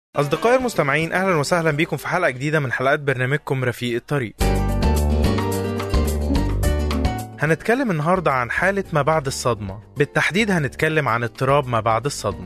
أصدقائي المستمعين أهلا وسهلا بكم في حلقة جديدة من حلقات برنامجكم رفيق الطريق هنتكلم النهاردة عن حالة ما بعد الصدمة بالتحديد هنتكلم عن اضطراب ما بعد الصدمة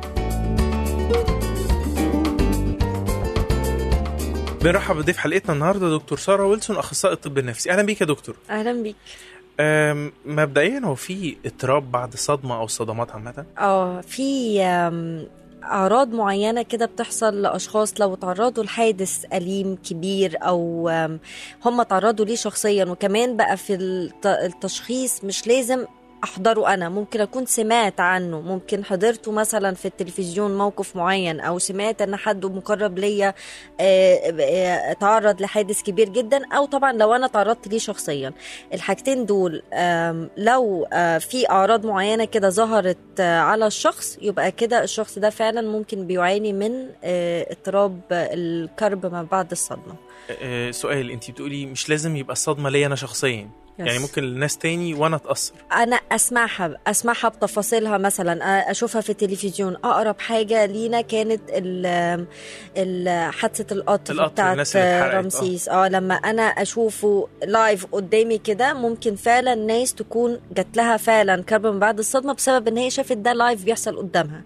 بنرحب بضيف حلقتنا النهارده دكتور ساره ويلسون اخصائي الطب النفسي اهلا بيك يا دكتور اهلا بيك أم، مبدئيا هو في اضطراب بعد الصدمه او الصدمات عامه اه في آم، اعراض معينه كده بتحصل لاشخاص لو تعرضوا لحادث اليم كبير او آم، هم تعرضوا ليه شخصيا وكمان بقى في الت- التشخيص مش لازم احضره انا ممكن اكون سمعت عنه ممكن حضرته مثلا في التلفزيون موقف معين او سمعت ان حد مقرب ليا آه، آه، تعرض لحادث كبير جدا او طبعا لو انا تعرضت ليه شخصيا الحاجتين دول آم، لو آه، في اعراض معينه كده ظهرت آه، على الشخص يبقى كده الشخص ده فعلا ممكن بيعاني من آه، اضطراب الكرب ما بعد الصدمه أه، سؤال انت بتقولي مش لازم يبقى الصدمه ليا انا شخصيا يعني ممكن الناس تاني وانا اتاثر انا اسمعها اسمعها بتفاصيلها مثلا آه، اشوفها في التلفزيون اقرب حاجه لينا كانت ال- ال- حادثه القطر, القطر، بتاعت الناس اللي اتحرقت، آه. رمسيس اه لما انا اشوفه لايف قدامي كده ممكن فعلا ناس تكون جات لها فعلا كرب من بعد الصدمه بسبب ان هي شافت ده لايف بيحصل قدامها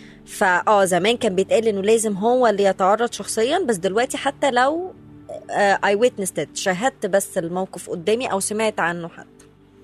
فاه زمان كان بيتقال انه لازم هو اللي يتعرض شخصيا بس دلوقتي حتى لو اي ويتنست شاهدت بس الموقف قدامي او سمعت عنه حتى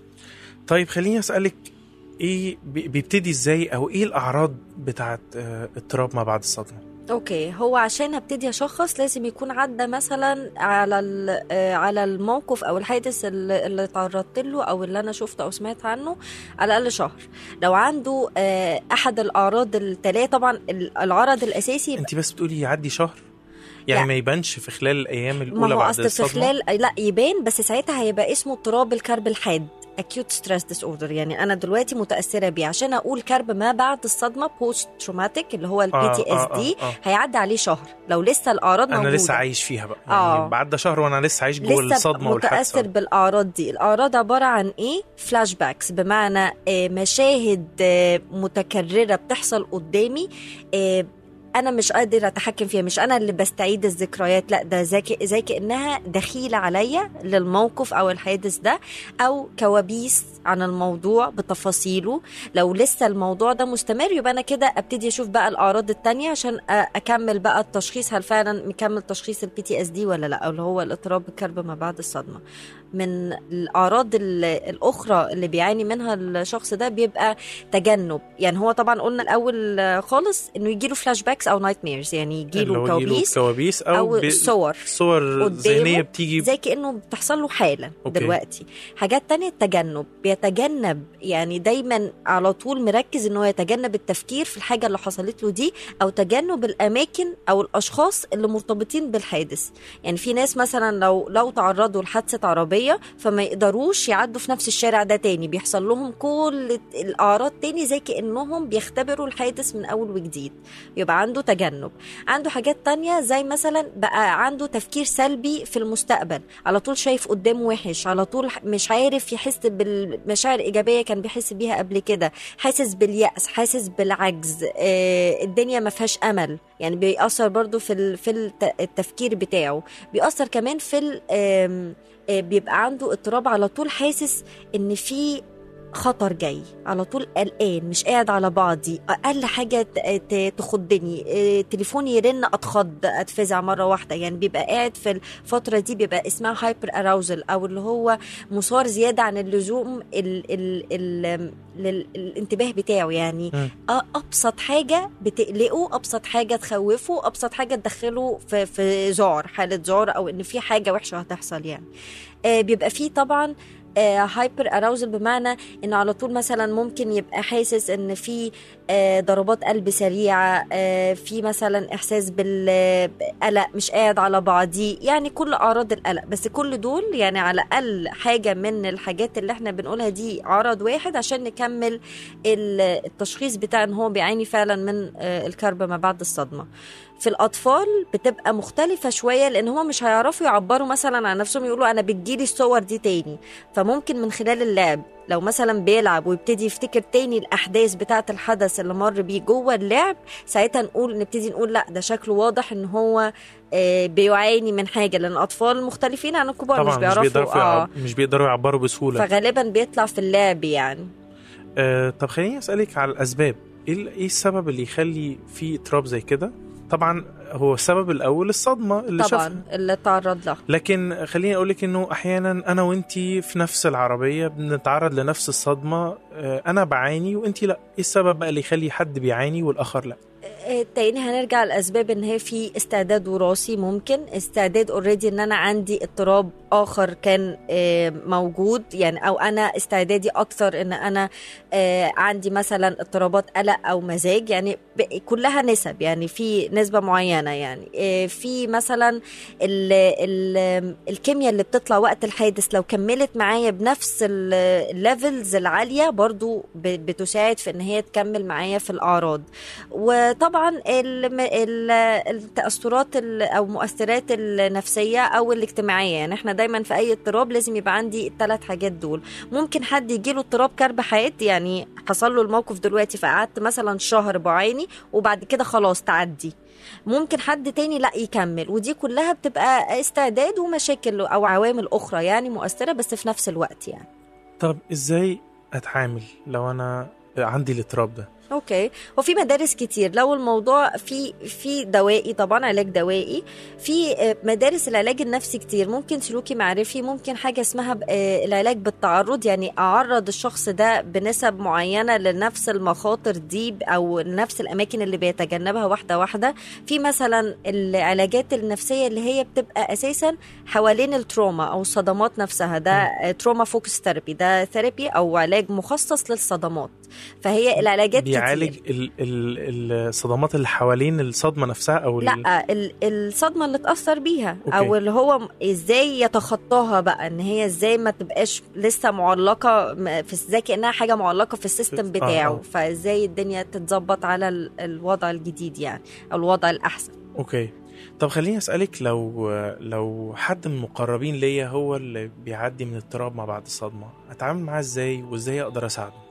طيب خليني اسالك ايه بي- بيبتدي ازاي او ايه الاعراض بتاعت أه، اضطراب ما بعد الصدمه اوكي هو عشان ابتدي اشخص لازم يكون عدى مثلا على ال- آه، على الموقف او الحادث اللي اللي تعرضت له او اللي انا شفته او سمعت عنه على الاقل شهر لو عنده آه، احد الاعراض الثلاثه طبعا ال- العرض الاساسي انت بس بتقولي يعدي شهر يعني لا. ما يبانش في خلال الايام ما الاولى هو بعد اصل في الصدمه خلال لا يبان بس ساعتها هيبقى اسمه اضطراب الكرب الحاد acute stress disorder يعني انا دلوقتي متاثره بيه عشان اقول كرب ما بعد الصدمه post traumatic اللي هو البي تي اس آه، دي آه، آه. هيعدي عليه شهر لو لسه الاعراض انا موجوده لسه عايش فيها بقى آه. يعني بعد شهر وانا لسه عايش جوه لسه الصدمه متاثر والحادثه بالاعراض دي الاعراض عباره عن ايه فلاش باكس بمعنى آه، مشاهد آه، متكرره بتحصل قدامي آه، انا مش قادر اتحكم فيها مش انا اللي بستعيد الذكريات لا ده زي ك- زي كانها دخيله عليا للموقف او الحادث ده او كوابيس عن الموضوع بتفاصيله لو لسه الموضوع ده مستمر يبقى انا كده ابتدي اشوف بقى الاعراض التانية عشان أ- اكمل بقى التشخيص هل فعلا مكمل تشخيص البي تي اس دي ولا لا او اللي هو الاضطراب الكرب ما بعد الصدمه من الاعراض ال- الاخرى اللي بيعاني منها الشخص ده بيبقى تجنب يعني هو طبعا قلنا الاول خالص انه يجيله فلاش باكس او نايت ميرز يعني اللي يجيله هو يجيله كوابيس كوابيس او, او ب- صور صور قدامه ذهنيه بتيجي زي كانه بتحصل له حالا أوكي. أوكي. دلوقتي حاجات تانية التجنب بيتجنب يعني دايما على طول مركز ان هو يتجنب التفكير في الحاجه اللي حصلت له دي او تجنب الاماكن او الاشخاص اللي مرتبطين بالحادث يعني في ناس مثلا لو لو تعرضوا لحادثه عربيه فما يقدروش يعدوا في نفس الشارع ده تاني بيحصل لهم كل الاعراض تاني زي كانهم بيختبروا الحادث من اول وجديد يبقى عنده تجنب عنده حاجات تانية زي مثلا بقى عنده تفكير سلبي في المستقبل على طول شايف قدامه وحش على طول مش عارف يحس بالمشاعر إيجابية كان بيحس بيها قبل كده حاسس باليأس حاسس بالعجز آه، الدنيا ما فيهاش أمل يعني بيأثر برضو في ال- في الت- التفكير بتاعه بيأثر كمان في ال- آم، آه، بيبقى عنده اضطراب على طول حاسس ان في خطر جاي على طول قلقان مش قاعد على بعضي اقل حاجه ت- ت- تخضني إيه، تليفوني يرن اتخض اتفزع مره واحده يعني بيبقى قاعد في الفتره دي بيبقى اسمها هايبر اراوزل او اللي هو مثار زياده عن اللزوم ال ال ال لل- الانتباه بتاعه يعني مم. أ- ابسط حاجه بتقلقه ابسط حاجه تخوفه ابسط حاجه تدخله في في ذعر حاله ذعر او ان في حاجه وحشه هتحصل يعني آه، بيبقى فيه طبعا هايبر اراوزل بمعنى ان على طول مثلا ممكن يبقى حاسس ان في آه، ضربات قلب سريعه آه، في مثلا احساس بالقلق مش قاعد على بعضيه يعني كل اعراض القلق بس كل دول يعني على الاقل حاجه من الحاجات اللي احنا بنقولها دي عرض واحد عشان نكمل ال- التشخيص بتاع ان هو بيعاني فعلا من آه، الكرب ما بعد الصدمه في الاطفال بتبقى مختلفه شويه لان هم مش هيعرفوا يعبروا مثلا عن نفسهم يقولوا انا بتجيلي الصور دي تاني فممكن من خلال اللعب لو مثلا بيلعب ويبتدي يفتكر تاني الاحداث بتاعه الحدث اللي مر بيه جوه اللعب ساعتها نقول نبتدي نقول لا ده شكله واضح ان هو آه، بيعاني من حاجه لان الاطفال مختلفين عن الكبار طبعا مش مش بيعرفوا بيقدروا اه يعب... مش بيقدروا يعبروا بسهوله فغالبا بيطلع في اللعب يعني آه طب خليني اسالك على الاسباب ايه ال- ايه السبب اللي يخلي في اضطراب زي كده طبعا هو السبب الاول الصدمه اللي شافها طبعا اللي تعرض له لكن خليني اقول لك انه احيانا انا وانتي في نفس العربيه بنتعرض لنفس الصدمه آه، انا بعاني وانتي لا ايه السبب بقى اللي يخلي حد بيعاني والاخر لا آه، تاني هنرجع لاسباب ان هي في استعداد وراثي ممكن استعداد اوريدي ان انا عندي اضطراب اخر كان آه، موجود يعني او انا استعدادي اكتر ان انا آه، عندي مثلا اضطرابات قلق او مزاج يعني ب- كلها نسب يعني في نسبه معينه يعني آه، في مثلا ال ال الكيمياء اللي بتطلع وقت الحادث لو كملت معايا بنفس ال- الليفلز العاليه برضو ب- بتساعد في ان هي تكمل معايا في الاعراض وطبعا ال- ال- التاثرات ال- او مؤثرات النفسيه او الاجتماعيه يعني احنا دايما في اي اضطراب لازم يبقى عندي الثلاث حاجات دول ممكن حد يجيله اضطراب كرب حياه يعني حصل له الموقف دلوقتي فقعدت مثلا شهر بعاني وبعد كده خلاص تعدي ممكن حد تاني لا يكمل ودي كلها بتبقى استعداد ومشاكل او عوامل اخرى يعني مؤثره بس في نفس الوقت يعني طب ازاي اتعامل لو انا عندي الاضطراب ده اوكي وفي مدارس كتير لو الموضوع في في دوائي طبعا علاج دوائي في آه، مدارس العلاج النفسي كتير ممكن سلوكي معرفي ممكن حاجه اسمها ب- آه، العلاج بالتعرض يعني اعرض الشخص ده بنسب معينه لنفس المخاطر دي ب- او نفس الاماكن اللي بيتجنبها واحده واحده في مثلا العلاجات النفسيه اللي هي بتبقى اساسا حوالين التروما او الصدمات نفسها ده تروما فوكس ثيرابي ده ثيرابي او علاج مخصص للصدمات فهي العلاجات بيعالج كتير. ال ال الصدمات اللي حوالين الصدمه نفسها او ال- لا ال- الصدمه اللي اتاثر بيها أوكي. او اللي هو م- ازاي يتخطاها بقى ان هي ازاي ما تبقاش لسه معلقه م- في زي كانها حاجه معلقه في السيستم آه، بتاعه آه. فازاي الدنيا تتظبط على ال- الوضع الجديد يعني او الوضع الاحسن اوكي طب خليني اسالك لو لو حد من المقربين ليا هو اللي بيعدي من اضطراب ما بعد الصدمه اتعامل معاه ازاي وازاي اقدر اساعده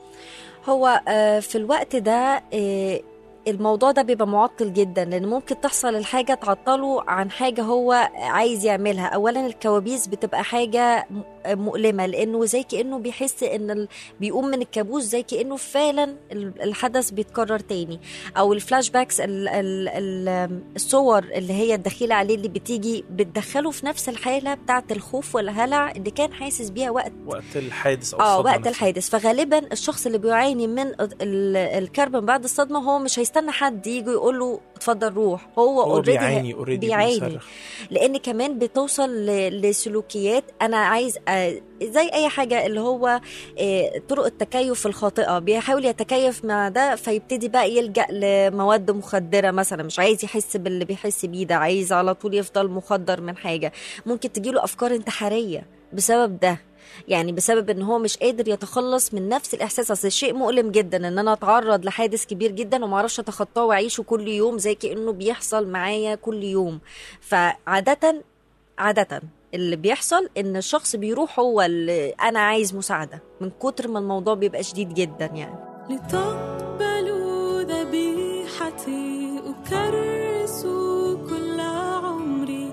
هو آه، في الوقت ده آه، الموضوع ده بيبقى معطل جدا لان ممكن تحصل الحاجه تعطله عن حاجه هو عايز يعملها اولا الكوابيس بتبقى حاجه م- مؤلمه لانه زي كانه بيحس ان ال... بيقوم من الكابوس زي كانه فعلا ال- الحدث بيتكرر تاني او الفلاش باكس ال... ال... ال... الصور اللي هي الدخيله عليه اللي بتيجي بتدخله في نفس الحاله بتاعه الخوف والهلع اللي كان حاسس بيها وقت وقت الحادث او اه الصدمه وقت نفسها. الحادث فغالبا الشخص اللي بيعاني من ال- الكرب من بعد الصدمه هو مش هيستنى حد يجي يقول له اتفضل روح هو هو already بيعاني اوريدي بيعاني بيصرخ لان كمان بتوصل ل- لسلوكيات انا عايز آه، زي اي حاجه اللي هو آه، طرق التكيف الخاطئه بيحاول يتكيف مع ده فيبتدي بقى يلجا لمواد مخدره مثلا مش عايز يحس باللي بيحس بيه ده عايز على طول يفضل مخدر من حاجه ممكن تجيله افكار انتحاريه بسبب ده يعني بسبب ان هو مش قادر يتخلص من نفس الاحساس اصل شيء مؤلم جدا ان انا اتعرض لحادث كبير جدا وما اعرفش اتخطاه واعيشه كل يوم زي كانه بيحصل معايا كل يوم فعاده عاده اللي بيحصل ان الشخص بيروح هو اللي انا عايز مساعده من كتر ما الموضوع بيبقى شديد جدا يعني لتقبلوا ذبيحتي أكرس كل عمري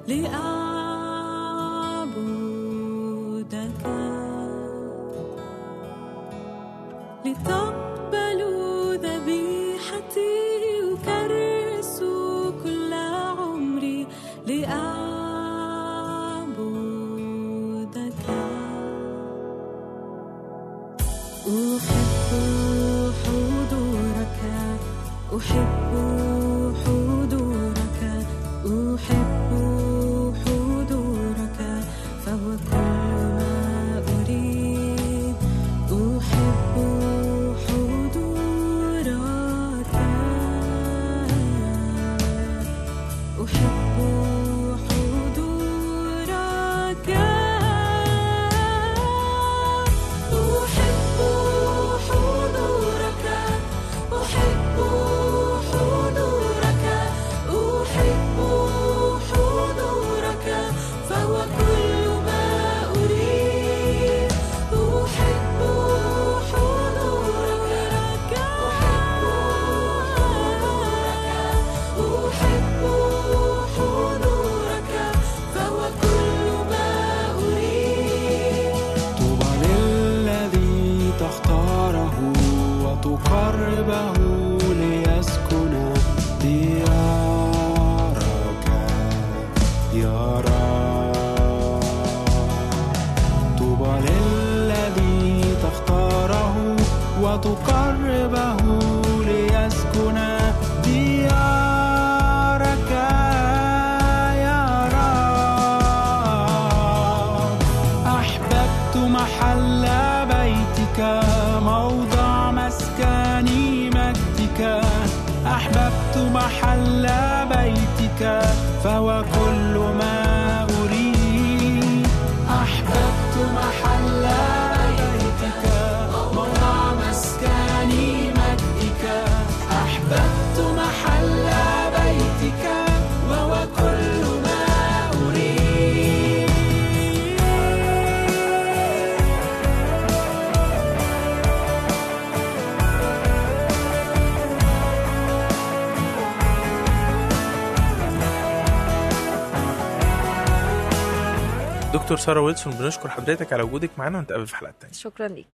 لأعبدك لتقبلوا ذبيحتي أكرس كل عمري لأعبدك أحب حضورك أحب حضورك أحب حضورك فهو كل ما أريد أحب حضورك أحب حضورك أحب حضورك أحب حضورك تقربه ليسكن ديارك يا رب أحببت محل بيتك موضع مسكن مجدك أحببت محل بيتك فهو كل ما أريد أحببت محل بيتك موضع مسكن مجدك أحببت محل بيتك وهو كل ما أريد دكتور ساره ويلسون بنشكر حضرتك على وجودك معانا ونتقابل في حلقه تانية شكرا ليك